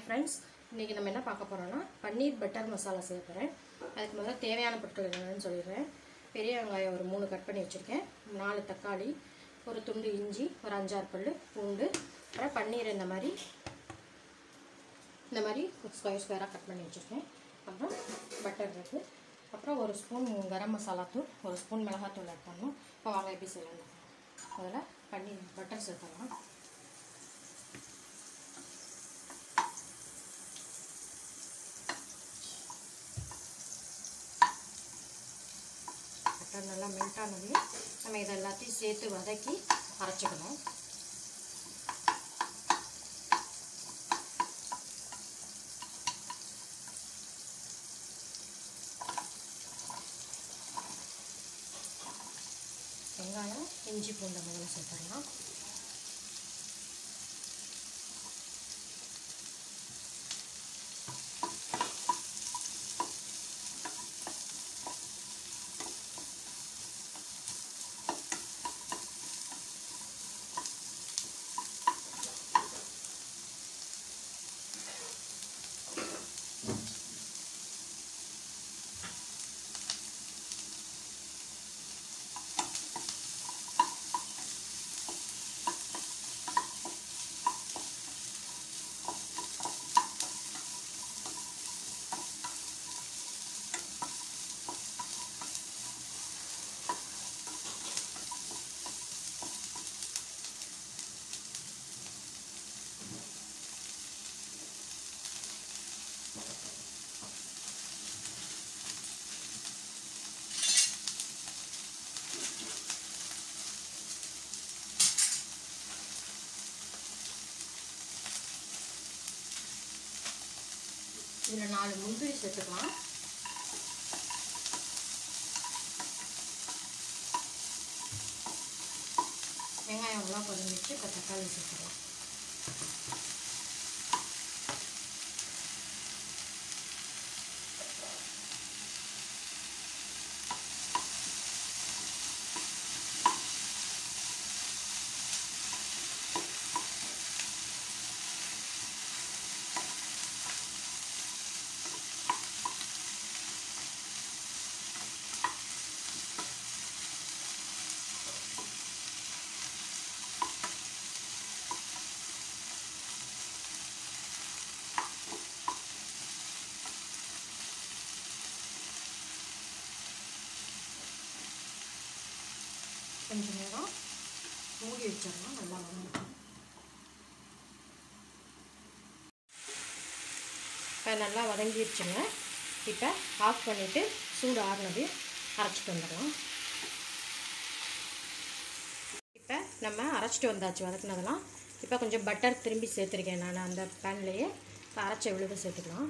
friends இன்றைக்கி நம்ம என்ன பார்க்க போகிறோம்னா பன்னீர் பட்டர் மசாலா செய்ய போகிறேன் அதுக்கு முதல்ல தேவையான பொருட்கள் என்னென்னு சொல்லிடுறேன் பெரிய வெங்காயம் ஒரு மூணு கட் பண்ணி வச்சுருக்கேன் நாலு தக்காளி ஒரு துண்டு இஞ்சி ஒரு அஞ்சாறு பல் பூண்டு அப்புறம் பன்னீர் இந்த மாதிரி இந்த மாதிரி ஸ்கொயர் ஸ்கொயராக கட் பண்ணி வச்சுருக்கேன் அப்புறம் பட்டர் இருக்குது அப்புறம் ஒரு ஸ்பூன் கரம் மசாலா தூள் ஒரு ஸ்பூன் மிளகாத்தூள் ஆட் பண்ணணும் இப்போ வாங்க எப்படி செய்யலாம் முதல்ல பன்னீர் பட்டர் சேர்த்துக்கலாம் பட்டர் நல்லா மெல்ட் ஆனது நம்ம இதை எல்லாத்தையும் சேர்த்து வதக்கி அரைச்சிக்கணும் வெங்காயம் இஞ்சி பூண்டை முதல்ல சேர்த்துடலாம் இதில் நாலு முந்திரி சேர்த்துக்கலாம் வெங்காயம்லாம் கொஞ்சம் வச்சு இப்போ தக்காளி சேர்த்துக்கலாம் கொஞ்ச நேரம் மூடி வச்சிடலாம் நல்லா வதங்கட்டும் இப்போ நல்லா வதங்கிடுச்சுங்க இப்போ ஆஃப் பண்ணிவிட்டு சூடு ஆறுனது அரைச்சிட்டு வந்துடலாம் இப்போ நம்ம அரைச்சிட்டு வந்தாச்சு வதக்குனதெல்லாம் இப்போ கொஞ்சம் பட்டர் திரும்பி சேர்த்துருக்கேன் நான் அந்த பேன்லேயே இப்போ அரைச்ச விழுத சேர்த்துக்கலாம்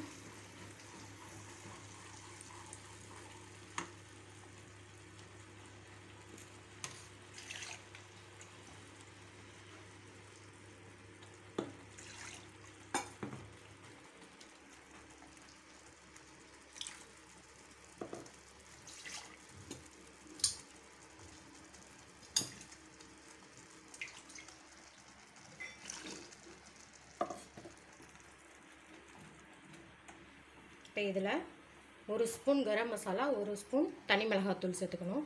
இப்போ இதில் ஒரு ஸ்பூன் கரம் மசாலா ஒரு ஸ்பூன் தனி மிளகாத்தூள் சேர்த்துக்கணும்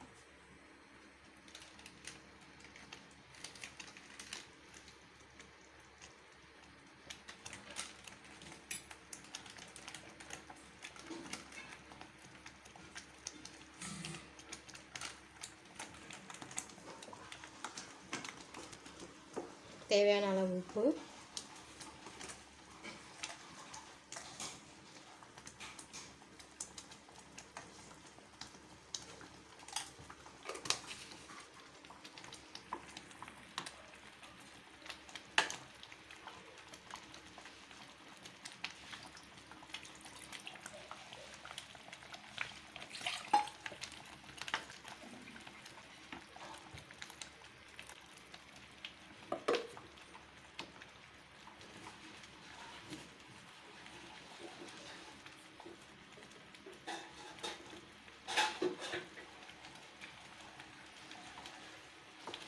தேவையான அளவு உப்பு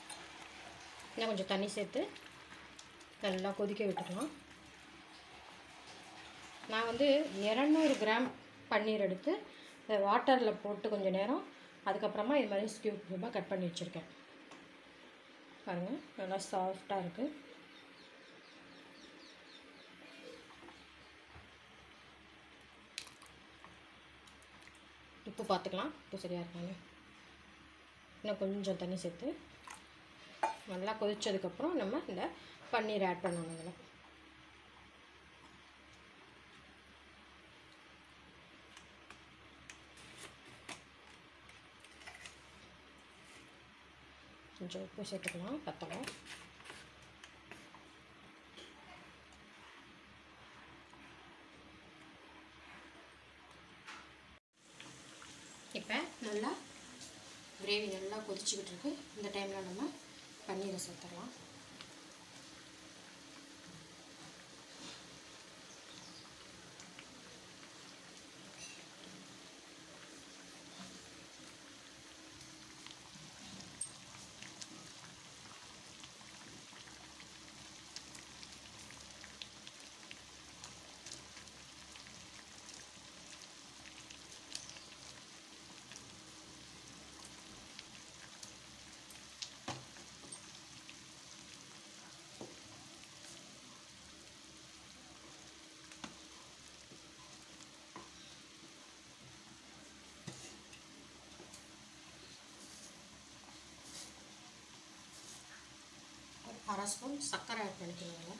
இன்னும் கொஞ்சம் தண்ணி சேர்த்து நல்லா கொதிக்க விட்டுக்கலாம் நான் வந்து இரநூறு கிராம் பன்னீர் எடுத்து வாட்டரில் போட்டு கொஞ்சம் நேரம் அதுக்கப்புறமா இது மாதிரி ஸ்கியூப் கியூபாக கட் பண்ணி வச்சுருக்கேன் பாருங்கள் நல்லா சாஃப்டாக இருக்குது உப்பு பார்த்துக்கலாம் உப்பு சரியாக இருக்காங்க இன்னும் கொஞ்சம் தண்ணி சேர்த்து நல்லா கொதிச்சதுக்கப்புறம் நம்ம இந்த பன்னீர் ஆட் பண்ணணும் இதில் கொஞ்சம் உப்பு சேர்த்துக்கலாம் பத்தலை இப்போ நல்லா கிரேவி நல்லா கொதிச்சுக்கிட்டு இருக்கு இந்த டைமில் நம்ம பன்னீரை சேர்த்துடலாம் அரை ஸ்பூன் சர்க்கரை ஆட் பண்ணிக்கோங்க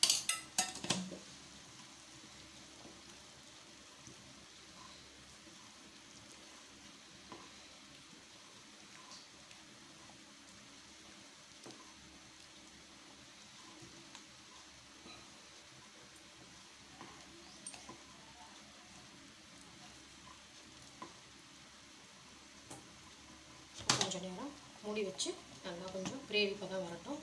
கொஞ்சம் நேரம் மூடி வச்சு நல்லா கொஞ்சம் கிரேவி பதம் வரட்டும்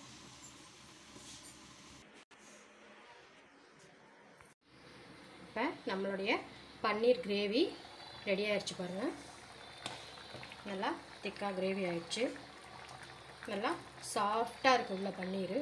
இப்போ நம்மளுடைய பன்னீர் கிரேவி ரெடி ஆயிடுச்சு பாருங்கள் நல்லா திக்காக கிரேவி ஆயிடுச்சு நல்லா சாஃப்டாக இருக்கு உள்ள பன்னீர்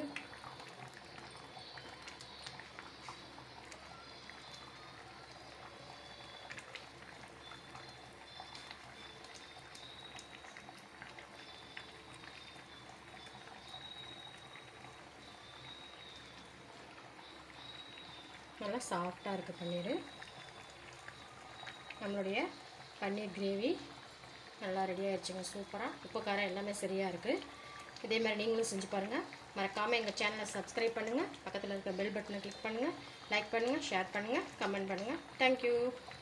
நல்லா சாஃப்டாக இருக்குது பன்னீர் நம்மளுடைய பன்னீர் கிரேவி நல்லா ரெடி ஆயிடுச்சுங்க சூப்பராக உப்பு காரம் எல்லாமே சரியாக இருக்குது இதே மாதிரி நீங்களும் செஞ்சு பாருங்கள் மறக்காமல் எங்கள் சேனலை சப்ஸ்கிரைப் பண்ணுங்கள் பக்கத்தில் இருக்க பெல் பட்டனை கிளிக் பண்ணுங்கள் லைக் பண்ணுங்கள் ஷேர் பண்ணுங்கள் கமெண்ட் பண்ணுங்கள் தேங்க்யூ